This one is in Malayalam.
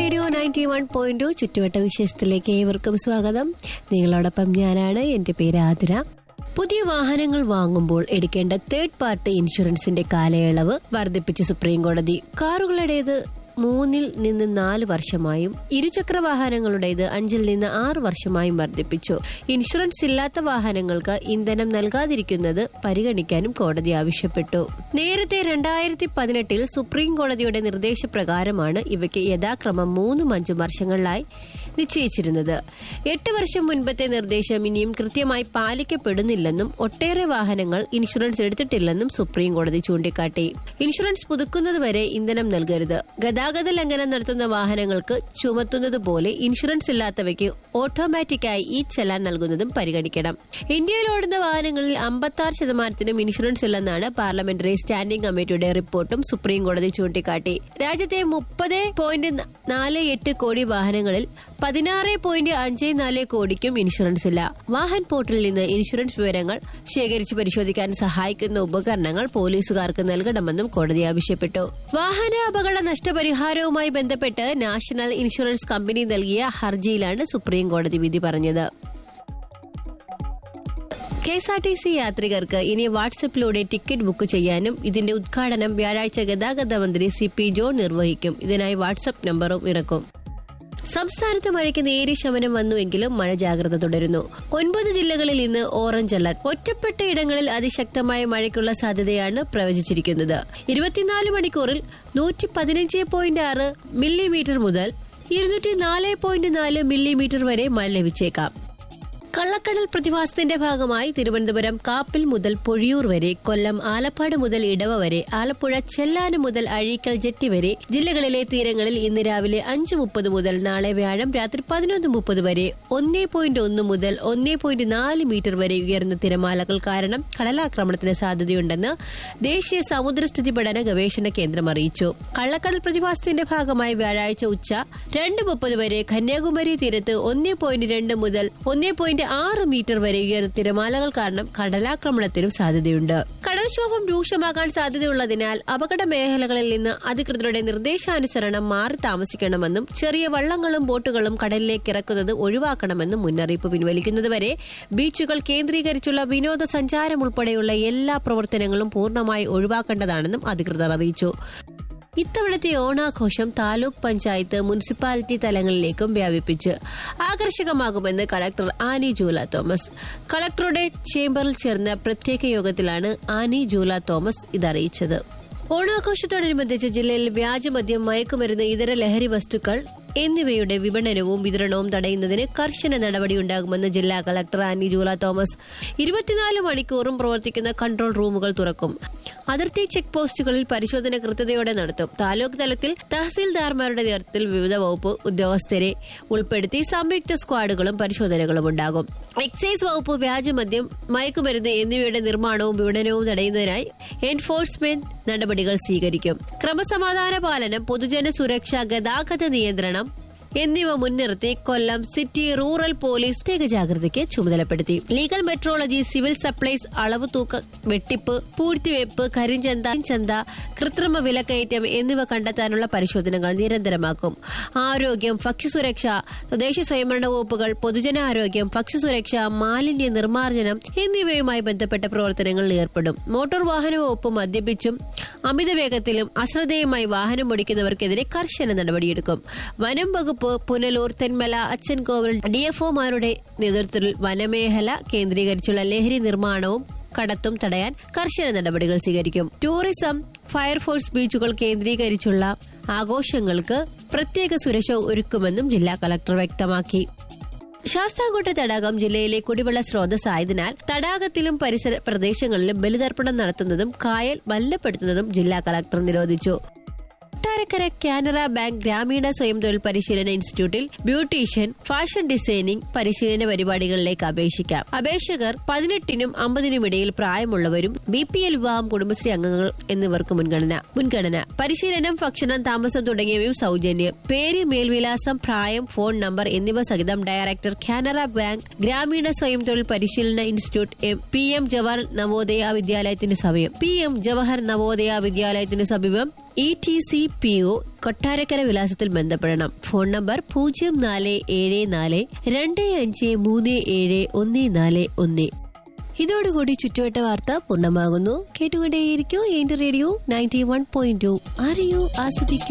റേഡിയോ നയൻറ്റി വൺ പോയിന്റ് ചുറ്റുവട്ട വിശേഷത്തിലേക്ക് ഏവർക്കും സ്വാഗതം നിങ്ങളോടൊപ്പം ഞാനാണ് എന്റെ പേര് ആതിര പുതിയ വാഹനങ്ങൾ വാങ്ങുമ്പോൾ എടുക്കേണ്ട തേർഡ് പാർട്ടി ഇൻഷുറൻസിന്റെ കാലയളവ് വർദ്ധിപ്പിച്ച് സുപ്രീം കോടതി കാറുകളുടേത് മൂന്നിൽ നിന്ന് നാല് വർഷമായും ഇരുചക്ര വാഹനങ്ങളുടേത് അഞ്ചിൽ നിന്ന് ആറ് വർഷമായും വർദ്ധിപ്പിച്ചു ഇൻഷുറൻസ് ഇല്ലാത്ത വാഹനങ്ങൾക്ക് ഇന്ധനം നൽകാതിരിക്കുന്നത് പരിഗണിക്കാനും കോടതി ആവശ്യപ്പെട്ടു നേരത്തെ രണ്ടായിരത്തി പതിനെട്ടിൽ സുപ്രീം കോടതിയുടെ നിർദ്ദേശപ്രകാരമാണ് ഇവയ്ക്ക് യഥാക്രമം മൂന്നും അഞ്ചും വർഷങ്ങളിലായി നിശ്ചയിച്ചിരുന്നത് എട്ട് വർഷം മുൻപത്തെ നിർദ്ദേശം ഇനിയും കൃത്യമായി പാലിക്കപ്പെടുന്നില്ലെന്നും ഒട്ടേറെ വാഹനങ്ങൾ ഇൻഷുറൻസ് എടുത്തിട്ടില്ലെന്നും സുപ്രീം കോടതി ചൂണ്ടിക്കാട്ടി ഇൻഷുറൻസ് പുതുക്കുന്നതുവരെ ഇന്ധനം നൽകരുത് ഗതാഗത ലംഘനം നടത്തുന്ന വാഹനങ്ങൾക്ക് ചുമത്തുന്നത് പോലെ ഇൻഷുറൻസ് ഇല്ലാത്തവയ്ക്ക് ഓട്ടോമാറ്റിക്കായി ഈ ചെലാൻ നൽകുന്നതും പരിഗണിക്കണം ഇന്ത്യയിൽ ഓടുന്ന വാഹനങ്ങളിൽ അമ്പത്തി ആറ് ശതമാനത്തിനും ഇൻഷുറൻസ് ഇല്ലെന്നാണ് പാർലമെന്ററി സ്റ്റാൻഡിംഗ് കമ്മിറ്റിയുടെ റിപ്പോർട്ടും സുപ്രീം കോടതി ചൂണ്ടിക്കാട്ടി രാജ്യത്തെ മുപ്പത് പോയിന്റ് നാല് എട്ട് കോടി വാഹനങ്ങളിൽ പതിനാറ് പോയിന്റ് അഞ്ച് നാല് കോടിക്കും ഇൻഷുറൻസ് ഇല്ല വാഹൻ പോർട്ടലിൽ നിന്ന് ഇൻഷുറൻസ് വിവരങ്ങൾ ശേഖരിച്ച് പരിശോധിക്കാൻ സഹായിക്കുന്ന ഉപകരണങ്ങൾ പോലീസുകാർക്ക് നൽകണമെന്നും കോടതി ആവശ്യപ്പെട്ടു വാഹന അപകട നഷ്ടപരിഹാരവുമായി ബന്ധപ്പെട്ട് നാഷണൽ ഇൻഷുറൻസ് കമ്പനി നൽകിയ ഹർജിയിലാണ് സുപ്രീം കോടതി വിധി പറഞ്ഞത് K S R T C യാത്രികർക്ക് ഇനി വാട്സപ്പിലൂടെ ടിക്കറ്റ് ബുക്ക് ചെയ്യാനും ഇതിന്റെ ഉദ്ഘാടനം വ്യാഴാഴ്ച ഗതാഗത മന്ത്രി സി പി ജോൺ നിർവഹിക്കും ഇതിനായി വാട്സപ്പ് നമ്പറും ഇറക്കും സംസ്ഥാനത്ത് മഴയ്ക്ക് നേരിയ ശമനം വന്നുവെങ്കിലും മഴ ജാഗ്രത തുടരുന്നു ഒൻപത് ജില്ലകളിൽ ഇന്ന് ഓറഞ്ച് അലർട്ട് ഒറ്റപ്പെട്ട ഇടങ്ങളിൽ അതിശക്തമായ മഴയ്ക്കുള്ള സാധ്യതയാണ് പ്രവചിച്ചിരിക്കുന്നത് ഇരുപത്തിനാല് മണിക്കൂറിൽ നൂറ്റി പതിനഞ്ച് പോയിന്റ് ആറ് മില്ലിമീറ്റർ മുതൽ ഇരുന്നൂറ്റി നാല് പോയിന്റ് നാല് മില്ലിമീറ്റർ വരെ മഴ ലഭിച്ചേക്കാം കള്ളക്കടൽ പ്രതിഭാസത്തിന്റെ ഭാഗമായി തിരുവനന്തപുരം കാപ്പിൽ മുതൽ പൊഴിയൂർ വരെ കൊല്ലം ആലപ്പാട് മുതൽ ഇടവ വരെ ആലപ്പുഴ ചെല്ലാനം മുതൽ അഴീക്കൽ ജെട്ടി വരെ ജില്ലകളിലെ തീരങ്ങളിൽ ഇന്ന് രാവിലെ അഞ്ച് മുപ്പത് മുതൽ നാളെ വ്യാഴം രാത്രി പതിനൊന്ന് മുപ്പത് വരെ ഒന്നേ പോയിന്റ് ഒന്ന് മുതൽ ഒന്നേ പോയിന്റ് നാല് മീറ്റർ വരെ ഉയർന്ന തിരമാലകൾ കാരണം കടലാക്രമണത്തിന് സാധ്യതയുണ്ടെന്ന് ദേശീയ സമുദ്രസ്ഥിതി പഠന ഗവേഷണ കേന്ദ്രം അറിയിച്ചു കള്ളക്കടൽ പ്രതിഭാസത്തിന്റെ ഭാഗമായി വ്യാഴാഴ്ച ഉച്ച രണ്ട് മുപ്പത് വരെ കന്യാകുമാരി തീരത്ത് ഒന്നേ പോയിന്റ് രണ്ട് മുതൽ ഒന്നേ പോയിന്റ് ആറ് മീറ്റർ വരെ ഉയർന്ന തിരമാലകൾ കാരണം കടലാക്രമണത്തിനും സാധ്യതയുണ്ട് കടൽക്ഷോഭം രൂക്ഷമാകാൻ സാധ്യതയുള്ളതിനാൽ അപകട മേഖലകളിൽ നിന്ന് അധികൃതരുടെ നിർദ്ദേശാനുസരണം മാറി താമസിക്കണമെന്നും ചെറിയ വള്ളങ്ങളും ബോട്ടുകളും കടലിലേക്ക് ഇറക്കുന്നത് ഒഴിവാക്കണമെന്നും മുന്നറിയിപ്പ് പിൻവലിക്കുന്നതുവരെ ബീച്ചുകൾ കേന്ദ്രീകരിച്ചുള്ള വിനോദസഞ്ചാരം ഉൾപ്പെടെയുള്ള എല്ലാ പ്രവർത്തനങ്ങളും പൂർണ്ണമായി ഒഴിവാക്കേണ്ടതാണെന്നും അധികൃതർ അറിയിച്ചു ഇത്തവണത്തെ ഓണാഘോഷം താലൂക്ക് പഞ്ചായത്ത് മുനിസിപ്പാലിറ്റി തലങ്ങളിലേക്കും വ്യാപിപ്പിച്ച് ആകർഷകമാകുമെന്ന് കളക്ടർ ആനി ജൂല തോമസ് കളക്ടറുടെ ചേംബറിൽ ചേർന്ന പ്രത്യേക യോഗത്തിലാണ് ആനി ജൂല തോമസ് ഇതറിയിച്ചത് ഓണാഘോഷത്തോടനുബന്ധിച്ച് ജില്ലയിൽ വ്യാജമദ്യം മയക്കുമരുന്ന് ഇതര ലഹരി വസ്തുക്കൾ എന്നിവയുടെ വിപണനവും വിതരണവും തടയുന്നതിന് കർശന നടപടിയുണ്ടാകുമെന്ന് ജില്ലാ കളക്ടർ ആനി ജൂല തോമസ് ഇരുപത്തിനാല് മണിക്കൂറും പ്രവർത്തിക്കുന്ന കൺട്രോൾ റൂമുകൾ തുറക്കും അതിർത്തി ചെക്ക് പോസ്റ്റുകളിൽ പരിശോധന കൃത്യതയോടെ നടത്തും താലൂക്ക് തലത്തിൽ തഹസീൽദാർമാരുടെ നേതൃത്വത്തിൽ വിവിധ വകുപ്പ് ഉദ്യോഗസ്ഥരെ ഉൾപ്പെടുത്തി സംയുക്ത സ്ക്വാഡുകളും പരിശോധനകളും ഉണ്ടാകും എക്സൈസ് വകുപ്പ് വ്യാജമദ്യം മയക്കുമരുന്ന് എന്നിവയുടെ നിർമ്മാണവും വിപണനവും തടയുന്നതിനായി എൻഫോഴ്സ്മെന്റ് നടപടികൾ സ്വീകരിക്കും ക്രമസമാധാന പാലനം പൊതുജന സുരക്ഷ ഗതാഗത നിയന്ത്രണം എന്നിവ മുൻനിർത്തി കൊല്ലം സിറ്റി റൂറൽ പോലീസ് പ്രത്യേക ജാഗ്രതയ്ക്ക് ചുമതലപ്പെടുത്തി ലീഗൽ മെട്രോളജി സിവിൽ സപ്ലൈസ് അളവ് തൂക്ക വെട്ടിപ്പ് പൂഴ്ത്തിവെപ്പ് കരിഞ്ചന്ത ചന്ത കൃത്രിമ വിലക്കയറ്റം എന്നിവ കണ്ടെത്താനുള്ള പരിശോധനകൾ നിരന്തരമാക്കും ആരോഗ്യം ഭക്ഷ്യസുരക്ഷ തദ്ദേശ സ്വയംഭരണ വകുപ്പുകൾ പൊതുജനാരോഗ്യം ഭക്ഷ്യസുരക്ഷ മാലിന്യ നിർമ്മാർജ്ജനം എന്നിവയുമായി ബന്ധപ്പെട്ട പ്രവർത്തനങ്ങളിൽ ഏർപ്പെടും മോട്ടോർ വാഹന വകുപ്പ് മദ്യപിച്ചും അമിത വേഗത്തിലും അശ്രദ്ധയുമായി വാഹനം ഓടിക്കുന്നവർക്കെതിരെ കർശന നടപടിയെടുക്കും വനം വകുപ്പ് പുനലൂർ തെന്മല അച്ചൻകോവിൽ ഡിഎഫ്ഒമാരുടെ നേതൃത്വത്തിൽ വനമേഖല കേന്ദ്രീകരിച്ചുള്ള ലഹരി നിർമ്മാണവും കടത്തും തടയാൻ കർശന നടപടികൾ സ്വീകരിക്കും ടൂറിസം ഫയർഫോഴ്സ് ബീച്ചുകൾ കേന്ദ്രീകരിച്ചുള്ള ആഘോഷങ്ങൾക്ക് പ്രത്യേക സുരക്ഷ ഒരുക്കുമെന്നും ജില്ലാ കളക്ടർ വ്യക്തമാക്കി ശാസ്താംകോട്ട തടാകം ജില്ലയിലെ കുടിവെള്ള സ്രോതസ്സായതിനാൽ തടാകത്തിലും പരിസര പ്രദേശങ്ങളിലും ബലിതർപ്പണം നടത്തുന്നതും കായൽ മലിനപ്പെടുത്തുന്നതും ജില്ലാ കളക്ടർ നിരോധിച്ചു കൊട്ടാരക്കര കാനറ ബാങ്ക് ഗ്രാമീണ സ്വയം തൊഴിൽ പരിശീലന ഇൻസ്റ്റിറ്റ്യൂട്ടിൽ ബ്യൂട്ടീഷ്യൻ ഫാഷൻ ഡിസൈനിംഗ് പരിശീലന പരിപാടികളിലേക്ക് അപേക്ഷിക്കാം അപേക്ഷകർ പതിനെട്ടിനും അമ്പതിനും ഇടയിൽ പ്രായമുള്ളവരും ബി പി എൽ വിവാഹം കുടുംബശ്രീ അംഗങ്ങൾ എന്നിവർക്ക് മുൻഗണന മുൻഗണന പരിശീലനം ഭക്ഷണം താമസം തുടങ്ങിയവയും സൗജന്യം പേര് മേൽവിലാസം പ്രായം ഫോൺ നമ്പർ എന്നിവ സഹിതം ഡയറക്ടർ കാനറ ബാങ്ക് ഗ്രാമീണ സ്വയം തൊഴിൽ പരിശീലന institute M P M Jawahar Navodaya വിദ്യാലയത്തിന് സമയം പി എം ജവഹർ നവോദയ വിദ്യാലയത്തിന് സമീപം E T C P O Kottarakkara വിലാസത്തിൽ ബന്ധപ്പെടണം ഫോൺ നമ്പർ പൂജ്യം നാല് ഏഴ് നാല് രണ്ട് അഞ്ച് മൂന്ന് ഏഴ് ഒന്ന് നാല് ഒന്ന് ഇതോടുകൂടി ചുറ്റുവട്ട വാർത്ത പൂർണ്ണമാകുന്നു കേട്ടുകൊണ്ടേയിരിക്കൂ എന്റെ radio ninety one point two അറിയൂ ആസ്വദിക്കൂ